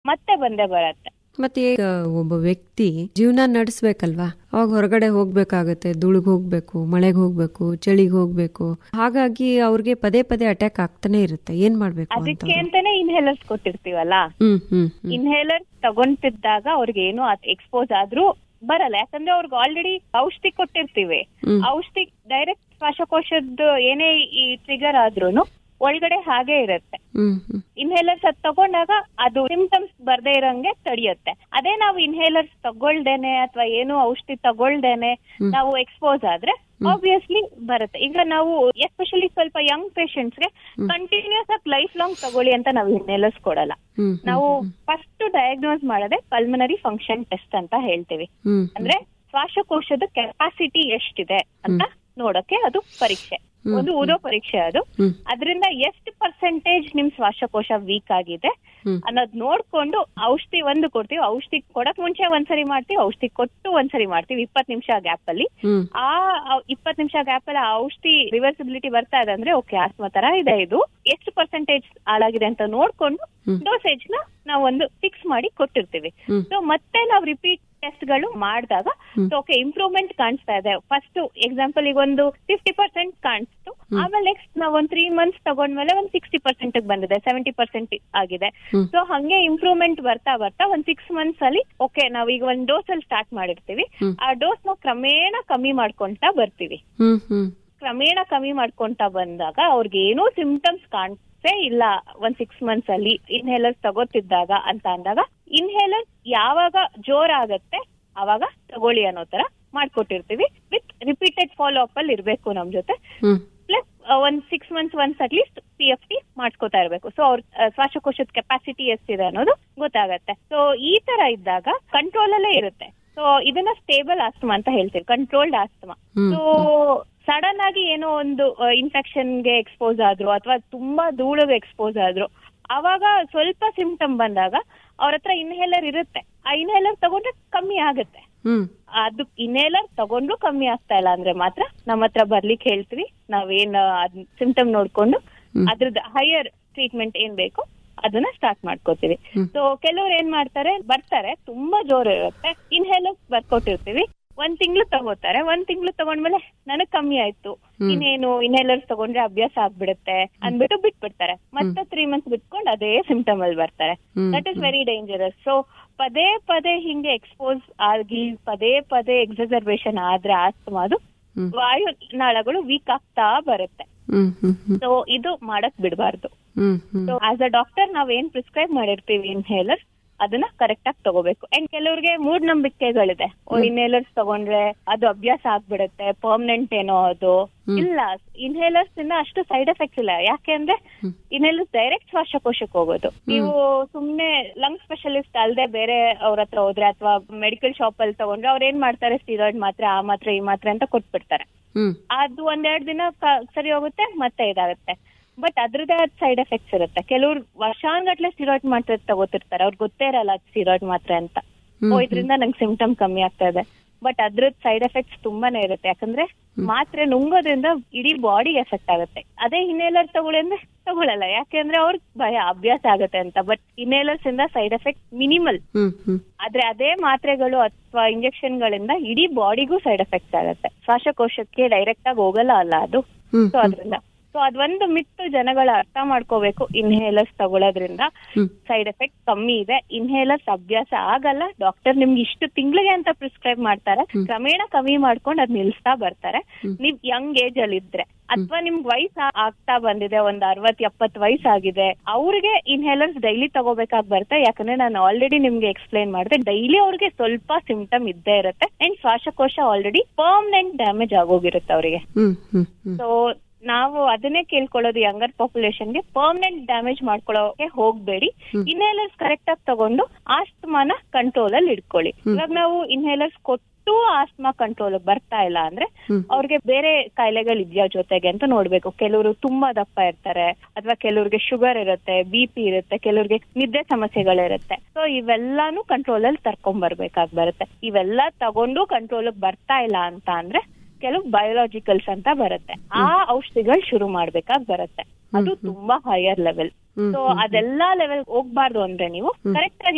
ಮತ್ತೆ ಬಂದೇ ಬರತ್ತೆ ಮತ್ತೆ ಈಗ ಒಬ್ಬ ವ್ಯಕ್ತಿ ಜೀವನ ನಡೆಸ್ಬೇಕಲ್ವಾ ಅವಾಗ ಹೊರಗಡೆ ಹೋಗ್ಬೇಕಾಗತ್ತೆ ಧೂಳಿಗೆ ಹೋಗ್ಬೇಕು ಮಳೆಗೆ ಹೋಗ್ಬೇಕು ಚಳಿಗೆ ಹೋಗ್ಬೇಕು ಹಾಗಾಗಿ ಅವ್ರಿಗೆ ಪದೇ ಪದೇ ಅಟ್ಯಾಕ್ ಆಗ್ತಾನೆ ಇರುತ್ತೆ ಏನ್ ಮಾಡ್ಬೇಕು ಅಂತ ಅದಕ್ಕೆ ಅಂತಾನೆ ಇನ್ಹೇಲರ್ಸ್ ಕೊಟ್ಟಿರ್ತೀವಲ್ಲ ಹ್ಮ್ ಹ್ಮ್ ಹ್ಮ್ ಇನ್ಹೇಲರ್ ತಗೊಂತಿದ್ದಾಗ ಅವ್ರಿಗೆ ಏನು ಎಕ್ಸ್ಪೋಸ್ ಆದ್ರೂ ಬರಲ್ಲ ಯಾಕಂದ್ರೆ ಅವ್ರಿಗೆ ಆಲ್ರೆಡಿ ಔಷಧಿ ಕೊಟ್ಟಿರ್ತೀವಿ ಹ್ಮ್. ಔಷಧಿ ಡೈರೆಕ್ಟ್ ಶ್ವಾಸಕೋಶದ ಏನೇ ಈ ಟ್ರಿಗರ್ ಆದ್ರೂನು ಒಳಗಡೆ ಹಾಗೆ ಇರುತ್ತೆ ಹ್ಮ್ ಹ್ಮ್ ಇನ್ಹೇಲರ್ಸ್ ಅದ್ ತಗೊಂಡಾಗ ಅದು ಸಿಂಪ್ಟಮ್ಸ್ ಬರ್ದೇ ಇರಂಗೆ ತಡೆಯುತ್ತೆ ಅದೇ ನಾವು ಇನ್ಹೇಲರ್ಸ್ ತಗೊಳ್ದೇನೆ ಅಥವಾ ಏನು ಔಷಧಿ ತಗೊಳ್ದೇನೆ ನಾವು ಎಕ್ಸ್ಪೋಸ್ ಆದ್ರೆ ಆಬ್ವಿಯಸ್ಲಿ ಬರುತ್ತೆ ಈಗ ನಾವು ಎಸ್ಪೆಷಲಿ ಸ್ವಲ್ಪ ಯಂಗ್ ಪೇಷಂಟ್ಸ್ಗೆ ಕಂಟಿನ್ಯೂಸ್ ಆಗಿ ಲೈಫ್ ಲಾಂಗ್ ತಗೊಳ್ಳಿ ಅಂತ ನಾವು ಇನ್ಹೇಲರ್ಸ್ ಕೊಡಲ್ಲ ಹ್ಮ್ ನಾವು ಫಸ್ಟ್ ಡಯಾಗ್ನೋಸ್ ಮಾಡೋದೇ ಪಲ್ಮನರಿ ಫಂಕ್ಷನ್ ಟೆಸ್ಟ್ ಅಂತ ಹೇಳ್ತೀವಿ ಹ್ಮ್ ಅಂದ್ರೆ ಶ್ವಾಸಕೋಶದ ಕೆಪಾಸಿಟಿ ಎಷ್ಟಿದೆ ಅಂತ ನೋಡಕ್ಕೆ ಅದು ಪರೀಕ್ಷೆ ಒಂದು ಊದೋ ಪರೀಕ್ಷೆ ಅದು ಹ್ಮ್. ಅದರಿಂದ ಎಷ್ಟು ಪರ್ಸೆಂಟೇಜ್ ನಿಮ್ ಶ್ವಾಸಕೋಶ ವೀಕ್ ಆಗಿದೆ ಹ್ಮ್. ಅನ್ನೋದ್ ನೋಡ್ಕೊಂಡು ಔಷಧಿ ಒಂದು ಕೊಡ್ತೀವಿ ಔಷಧಿ ಕೊಡಕ್ ಮುಂಚೆ ಒಂದ್ಸರಿ ಮಾಡ್ತೀವಿ ಔಷಧಿ ಕೊಟ್ಟು ಒಂದ್ಸರಿ ಮಾಡ್ತೀವಿ ಇಪ್ಪತ್ ನಿಮಿಷ ಗ್ಯಾಪ್ ಅಲ್ಲಿ ಹ್ಮ್ ಆ ಇಪ್ಪತ್ ನಿಮಿಷ ಗ್ಯಾಪ್ ಅಲ್ಲಿ ಆ ಔಷಧಿ ರಿವರ್ಸಿಬಿಲಿಟಿ ಬರ್ತಾ ಇದೆ ಅಂದ್ರೆ ಓಕೆ ಆಸ್ಮಾ ತರ ಇದೆ ಇದು ಎಷ್ಟು ಪರ್ಸೆಂಟೇಜ್ ಹಾಳಾಗಿದೆ ಅಂತ ನೋಡ್ಕೊಂಡು ಡೋಸೇಜ್ ನ ನಾವು ಒಂದು ಫಿಕ್ಸ್ ಮಾಡಿ ಕೊಟ್ಟಿರ್ತೀವಿ ಹ್ಮ್. ಸೊ ಮತ್ತೆ ನಾವು ರಿಪೀಟ್ ಟೆಸ್ಟ್ ಗಳು ಮಾಡಿದಾಗ ಓಕೆ ಇಂಪ್ರೂವ್ಮೆಂಟ್ ಕಾಣಿಸ್ತಾ ಇದೆ ಫಸ್ಟ್ ಎಕ್ಸಾಂಪಲ್ ಈಗ ಒಂದು ಫಿಫ್ಟಿ ಪರ್ಸೆಂಟ್ ಕಾಣಿಸ್ತು ಆಮೇಲೆ ನೆಕ್ಸ್ಟ್ ನಾವ್ ಒಂದ್ ತ್ರೀ ಮಂತ್ಸ್ ತಗೊಂಡ್ಮೇಲೆ ಒಂದ್ ಸಿಕ್ಸ್ಟಿ ಪರ್ಸೆಂಟ್ ಬಂದಿದೆ ಸೆವೆಂಟಿ ಪರ್ಸೆಂಟ್ ಆಗಿದೆ ಹ್ಮ್. ಸೊ ಹಂಗೆ ಇಂಪ್ರೂವ್ಮೆಂಟ್ ಬರ್ತಾ ಬರ್ತಾ ಒಂದ್ ಸಿಕ್ಸ್ ಮಂತ್ಸ್ ಅಲ್ಲಿ ಓಕೆ ನಾವ್ ಈಗ ಒಂದ್ ಡೋಸ್ ಅಲ್ಲಿ ಸ್ಟಾರ್ಟ್ ಮಾಡಿರ್ತೀವಿ ಹ್ಮ್. ಆ ಡೋಸ್ ನಾವು ಕ್ರಮೇಣ ಕಮ್ಮಿ ಮಾಡ್ಕೊಂತಾ ಬರ್ತೀವಿ ಹ್ಮ್ ಹ್ಮ್ ಕ್ರಮೇಣ ಕಮ್ಮಿ ಮಾಡ್ಕೊಂತಾ ಬಂದಾಗ ಅವ್ರಿಗೆ ಏನೂ ಸಿಂಪ್ಟಮ್ಸ್ ಕಾಣಿಸೇ ಇಲ್ಲ ಒಂದ್ ಸಿಕ್ಸ್ ಮಂತ್ಸ್ ಅಲ್ಲಿ ಇನ್ಹೇಲರ್ಸ್ ತಗೋತಿದ್ದಾಗ ಅಂತ ಅಂದಾಗ ಇನ್ಹೇಲರ್ ಯಾವಾಗ ಜೋರಾಗತ್ತೆ ಅವಾಗ ತಗೊಳ್ಳಿ ಅನ್ನೋ ತರ ಮಾಡ್ಕೊಟ್ಟಿರ್ತೀವಿ ವಿತ್ ರಿಪೀಟೆಡ್ ಫಾಲೋ ಅಪ್ ಅಲ್ಲಿ ಇರ್ಬೇಕು ನಮ್ ಜೊತೆ ಹ್ಮ್ ಪ್ಲಸ್ ಒಂದ್ six months once at least P F T ಮಾಡ್ಕೋತಾ ಇರ್ಬೇಕು ಸೊ ಅವ್ರ ಆ, ಶ್ವಾಸಕೋಶದ ಕೆಪಾಸಿಟಿ ಎಷ್ಟಿದೆ ಅನ್ನೋದು ಗೊತ್ತಾಗತ್ತೆ ಸೊ ಈ ತರ ಇದ್ದಾಗ ಕಂಟ್ರೋಲ್ ಅಲ್ಲೇ ಇರುತ್ತೆ ಸೊ ಇದನ್ನ ಸ್ಟೇಬಲ್ ಆಸ್ತಮಾ ಅಂತ ಹೇಳ್ತೀವಿ ಕಂಟ್ರೋಲ್ಡ್ ಆಸ್ತಮಾ ಹ್ಮ್. ಸೊ ಸಡನ್ ಆಗಿ ಏನೋ ಒಂದು ಇನ್ಫೆಕ್ಷನ್ ಗೆ ಎಕ್ಸ್ಪೋಸ್ ಆದ್ರು ಅಥವಾ ತುಂಬಾ ಧೂಳಿಗೆ ಎಕ್ಸ್ಪೋಸ್ ಆದ್ರು ಅವಾಗ ಸ್ವಲ್ಪ ಸಿಂಪ್ಟಮ್ ಬಂದಾಗ ಅವ್ರ ಹತ್ರ ಇನ್ಹೇಲರ್ ಇರುತ್ತೆ ಆ ಇನ್ಹೇಲರ್ ತಗೊಂಡ್ರೆ ಕಮ್ಮಿ ಆಗುತ್ತೆ ಹ್ಮ್ ಅದು ಇನ್ಹೇಲರ್ ತಗೊಂಡ್ರು ಕಮ್ಮಿ ಆಗ್ತಾ ಇಲ್ಲ ಅಂದ್ರೆ ಮಾತ್ರ ನಮ್ಮ ಹತ್ರ ಬರ್ಲಿಕ್ಕೆ ಹೇಳ್ತೀವಿ ನಾವೇನ್ ಸಿಂಪ್ಟಮ್ ನೋಡ್ಕೊಂಡು ಅದ್ರದ್ದು ಹೈಯರ್ ಟ್ರೀಟ್ಮೆಂಟ್ ಏನ್ ಬೇಕು ಅದನ್ನ ಸ್ಟಾರ್ಟ್ ಮಾಡ್ಕೋತೀವಿ ಸೊ ಕೆಲವ್ರು ಏನ್ ಮಾಡ್ತಾರೆ ಬರ್ತಾರೆ ತುಂಬಾ ಜೋರು ಇರುತ್ತೆ ಇನ್ಹೇಲರ್ಸ್ ಬರ್ಕೊಟ್ಟಿರ್ತೀವಿ ಒಂದ್ ತಿಂಗಳು ತಗೋತಾರೆ ಒಂದ್ ತಿಂಗಳು ತಗೊಂಡ್ಮೇಲೆ ನನಗ್ ಕಮ್ಮಿ ಆಯ್ತು ಇನ್ನೇನು ಇನ್ಹೇಲರ್ಸ್ ತಗೊಂಡ್ರೆ ಅಭ್ಯಾಸ ಆಗ್ಬಿಡುತ್ತೆ ಅಂದ್ಬಿಟ್ಟು ಬಿಟ್ಬಿಡ್ತಾರೆ ಮತ್ತೆ ತ್ರೀ ಮಂತ್ಸ್ ಬಿಟ್ಕೊಂಡು ಅದೇ ಸಿಂಪ್ಟಮ್ ಅಲ್ಲಿ ಬರ್ತಾರೆ ಹ್ಮ್. That is very dangerous so ಪದೇ ಪದೇ ಹಿಂಗೆ ಎಕ್ಸ್ಪೋಸ್ ಆಗಿ ಪದೇ ಪದೇ ಎಕ್ಸರ್ಬೇಷನ್ ಆದ್ರೆ ಆಸ್ತಮಾ ಅದು ಹ್ಮ್. ವಾಯು ನಾಳಗಳು ವೀಕ್ ಆಗ್ತಾ ಬರುತ್ತೆ ಹ್ಮ್ ಹ್ಮ್ ಹ್ಮ್ ಸೊ ಇದು ಮಾಡಕ್ ಬಿಡಬಾರ್ದು ಹ್ಮ್ ಹ್ಮ್ ಸೊ ಆಸ್ ಅ ಡಾಕ್ಟರ್ ನಾವ್ ಏನ್ ಪ್ರಿಸ್ಕ್ರೈಬ್ ಮಾಡಿರ್ತೀವಿ ಇನ್ಹೇಲರ್ ಅದನ್ನ ಕರೆಕ್ಟ್ ಆಗಿ ತಗೋಬೇಕು ಅಂಡ್ ಕೆಲವ್ರಿಗೆ ಮೂಢನಂಬಿಕೆಗಳಿದೆ ಓ ಇನ್ಹೇಲರ್ಸ್ ತಗೊಂಡ್ರೆ ಅದು ಅಭ್ಯಾಸ ಆಗ್ಬಿಡುತ್ತೆ ಪರ್ಮನೆಂಟ್ ಏನೋ ಅದು ಇಲ್ಲ ಇನ್ಹೇಲರ್ಸ್ ಇಂದ ಅಷ್ಟು ಸೈಡ್ ಎಫೆಕ್ಟ್ಸ್ ಇಲ್ಲ ಯಾಕೆ ಅಂದ್ರೆ ಇನ್ಹೇಲರ್ಸ್ ಡೈರೆಕ್ಟ್ ಶ್ವಾಸಕೋಶಕ್ಕೆ ಹೋಗೋದು ನೀವು ಸುಮ್ನೆ ಲಂಗ್ ಸ್ಪೆಷಲಿಸ್ಟ್ ಅಲ್ಲದೆ ಬೇರೆ ಅವ್ರ ಹತ್ರ ಹೋದ್ರೆ ಅಥವಾ ಮೆಡಿಕಲ್ ಶಾಪ್ ಅಲ್ಲಿ ತಗೊಂಡ್ರೆ ಅವ್ರ ಏನ್ ಮಾಡ್ತಾರೆ ಸ್ಟೀರಾಯ್ಡ್ ಮಾತ್ರೆ ಆ ಮಾತ್ರೆ ಈ ಮಾತ್ರೆ ಅಂತ ಕೊಟ್ಬಿಡ್ತಾರೆ ಹ್ಮ್ ಅದು ಒಂದೆರಡು ದಿನ ಕ- ಸರಿ ಹೋಗುತ್ತೆ ಮತ್ತೆ ಇದಾಗುತ್ತೆ ಬಟ್ ಅದ್ರದ್ದೇ ಆದ ಸೈಡ್ ಎಫೆಕ್ಟ್ಸ್ ಇರುತ್ತೆ ಕೆಲವ್ರು ವರ್ಷಾನ್ಗಟ್ಲೆ ಸ್ಟಿರಾಯ್ಡ್ ಮಾತ್ರೆ ತಗೋತಿರ್ತಾರೆ ಅವ್ರಿಗೆ ಗೊತ್ತೇ ಇರಲ್ಲ ಸ್ಟಿರಾಯ್ಡ್ ಮಾತ್ರೆ ಅಂತ ಹ್ಮ್, ಓ ಇದರಿಂದ ನಂಗೆ ಸಿಂಪ್ಟಮ್ ಕಮ್ಮಿ ಆಗ್ತಾ ಇದೆ ಬಟ್ ಅದ್ರದ್ ಸೈಡ್ ಎಫೆಕ್ಟ್ಸ್ ತುಂಬಾನೇ ಇರುತ್ತೆ ಯಾಕಂದ್ರೆ ಮಾತ್ರೆ ನುಂಗೋದ್ರಿಂದ ಇಡೀ ಬಾಡಿ ಎಫೆಕ್ಟ್ ಆಗುತ್ತೆ ಅದೇ ಇನ್ಹೇಲರ್ ತಗೊಳ್ಳಿ ಅಂದ್ರೆ ತಗೊಳಲ್ಲ ಯಾಕೆಂದ್ರೆ ಅವ್ರಿಗೆ ಭಯ ಅಭ್ಯಾಸ ಆಗುತ್ತೆ ಅಂತ ಬಟ್ ಇನ್ಹೇಲರ್ಸ್ ಇಂದ ಸೈಡ್ ಎಫೆಕ್ಟ್ ಮಿನಿಮಲ್ ಹ್ಮ್ ಹ್ಮ್ ಆದ್ರೆ ಅದೇ ಮಾತ್ರೆಗಳು ಅಥವಾ ಇಂಜೆಕ್ಷನ್ ಗಳಿಂದ ಇಡೀ ಬಾಡಿಗೂ ಸೈಡ್ ಎಫೆಕ್ಟ್ಸ್ ಆಗುತ್ತೆ ಶ್ವಾಸಕೋಶಕ್ಕೆ ಡೈರೆಕ್ಟ್ ಆಗಿ ಹೋಗಲ್ಲ ಅಲ್ಲ ಅದು ಹ್ಮ್, ಸೊ ಅದ್ರಿಂದ ಸೊ ಅದೊಂದು ಮಿತ್ತು ಜನಗಳು ಅರ್ಥ ಮಾಡ್ಕೋಬೇಕು ಇನ್ಹೇಲರ್ಸ್ ತಗೊಳ್ಳೋದ್ರಿಂದ ಹ್ಮ್. ಸೈಡ್ ಎಫೆಕ್ಟ್ ಕಮ್ಮಿ ಇದೆ ಇನ್ಹೇಲರ್ಸ್ ಅಭ್ಯಾಸ ಆಗಲ್ಲ ಡಾಕ್ಟರ್ ನಿಮ್ಗೆ ಇಷ್ಟು ತಿಂಗಳಿಗೆ ಅಂತ ಪ್ರಿಸ್ಕ್ರೈಬ್ ಮಾಡ್ತಾರೆ ಕ್ರಮೇಣ ಕಮ್ಮಿ ಮಾಡ್ಕೊಂಡು ಅದ್ ನಿಲ್ಸ್ತಾ ಬರ್ತಾರೆ ನೀವ್ ಯಂಗ್ ಏಜ್ ಅಲ್ಲಿ ಇದ್ರೆ ಅಥವಾ ನಿಮ್ಗೆ ವಯಸ್ಸು ಆಗ್ತಾ ಬಂದಿದೆ ಒಂದ್ ಅರವತ್ ಎಪ್ಪತ್ ವಯಸ್ಸಾಗಿದೆ ಅವ್ರಿಗೆ ಇನ್ಹೇಲರ್ಸ್ ಡೈಲಿ ತಗೋಬೇಕಾಗಿ ಬರುತ್ತೆ ಯಾಕಂದ್ರೆ ನಾನು ಆಲ್ರೆಡಿ ನಿಮ್ಗೆ ಎಕ್ಸ್ಪ್ಲೈನ್ ಮಾಡಿದೆ ಡೈಲಿ ಅವ್ರಿಗೆ ಸ್ವಲ್ಪ ಸಿಂಪ್ಟಮ್ ಇದ್ದೇ ಇರುತ್ತೆ ಅಂಡ್ ಶ್ವಾಸಕೋಶ ಆಲ್ರೆಡಿ ಪರ್ಮನೆಂಟ್ ಡ್ಯಾಮೇಜ್ ಆಗೋಗಿರುತ್ತೆ ಅವರಿಗೆ ಹ್ಮ್ ಹ್ಮ್ ಹ್ಮ್ ಸೊ ನಾವು ಅದನ್ನೇ ಕೇಳ್ಕೊಳ್ಳೋದು ಯಂಗರ್ ಪಾಪ್ಯುಲೇಷನ್ಗೆ ಪರ್ಮನೆಂಟ್ ಡ್ಯಾಮೇಜ್ ಮಾಡ್ಕೊಳ್ಳೋಕೆ ಹೋಗ್ಬೇಡಿ ಇನ್ಹೇಲರ್ಸ್ ಕರೆಕ್ಟ್ ಆಗಿ ತಗೊಂಡು ಆಸ್ತಮಾನ ಕಂಟ್ರೋಲ್ ಅಲ್ಲಿ ಇಟ್ಕೊಳ್ಳಿ ಇವಾಗ ನಾವು ಇನ್ಹೇಲರ್ಸ್ ಕೊಟ್ಟು ಆಸ್ತಮಾ ಕಂಟ್ರೋಲ್ ಬರ್ತಾ ಇಲ್ಲ ಅಂದ್ರೆ ಅವ್ರಿಗೆ ಬೇರೆ ಕಾಯಿಲೆಗಳು ಇದೆಯಾ ಜೊತೆಗೆ ಅಂತ ನೋಡ್ಬೇಕು ಕೆಲವರು ತುಂಬಾ ದಪ್ಪ ಇರ್ತಾರೆ ಅಥವಾ ಕೆಲವ್ರಿಗೆ ಶುಗರ್ ಇರುತ್ತೆ ಬಿ ಪಿ ಇರುತ್ತೆ ಕೆಲವ್ರಿಗೆ ನಿದ್ದೆ ಸಮಸ್ಯೆಗಳಿರುತ್ತೆ ಸೊ ಇವೆಲ್ಲಾನು ಕಂಟ್ರೋಲ್ ಅಲ್ಲಿ ತರ್ಕೊಂಡ್ ಬರ್ಬೇಕಾಗ್ ಬರುತ್ತೆ ಇವೆಲ್ಲ ತಗೊಂಡು ಕಂಟ್ರೋಲ್ ಬರ್ತಾ ಇಲ್ಲ ಅಂತ ಅಂದ್ರೆ ಕೆಲವು ಬಯೋಲಾಜಿಕಲ್ಸ್ ಅಂತ ಬರುತ್ತೆ ಆ ಔಷಧಿಗಳು ಶುರು ಮಾಡ್ಬೇಕಾಗ್ ಬರುತ್ತೆ ಅದು ತುಂಬಾ ಹೈಯರ್ ಲೆವೆಲ್ ಸೊ ಅದೆಲ್ಲಾ ಲೆವೆಲ್ ಹೋಗ್ಬಾರ್ದು ಅಂದ್ರೆ ನೀವು ಕರೆಕ್ಟ್ ಆಗಿ